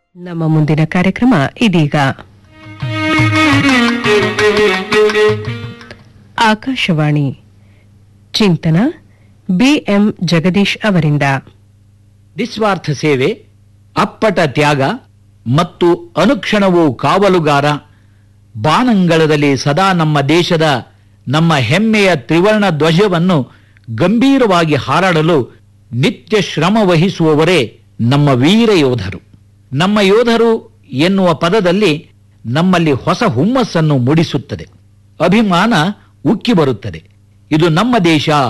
ನಮ್ಮ ಮುಂದಿನ ಕಾರ್ಯಕ್ರಮ ಇದೀಗ ಆಕಾಶವಾಣಿ ಚಿಂತನ ಬಿಎಂ ಜಗದೀಶ್ ಅವರಿಂದ ನಿಸ್ವಾರ್ಥ ಸೇವೆ ಅಪ್ಪಟ ತ್ಯಾಗ ಮತ್ತು ಅನುಕ್ಷಣವೂ ಕಾವಲುಗಾರ ಬಾನಂಗಳದಲ್ಲಿ ಸದಾ ನಮ್ಮ ದೇಶದ ನಮ್ಮ ಹೆಮ್ಮೆಯ ತ್ರಿವರ್ಣ ಧ್ವಜವನ್ನು ಗಂಭೀರವಾಗಿ ಹಾರಾಡಲು ನಿತ್ಯ ಶ್ರಮ ವಹಿಸುವವರೇ ನಮ್ಮ ವೀರ ಯೋಧರು ನಮ್ಮ ಯೋಧರು ಎನ್ನುವ ಪದದಲ್ಲಿ ನಮ್ಮಲ್ಲಿ ಹೊಸ ಹುಮ್ಮಸ್ಸನ್ನು ಮೂಡಿಸುತ್ತದೆ ಅಭಿಮಾನ ಉಕ್ಕಿ ಬರುತ್ತದೆ ಇದು ನಮ್ಮ ದೇಶ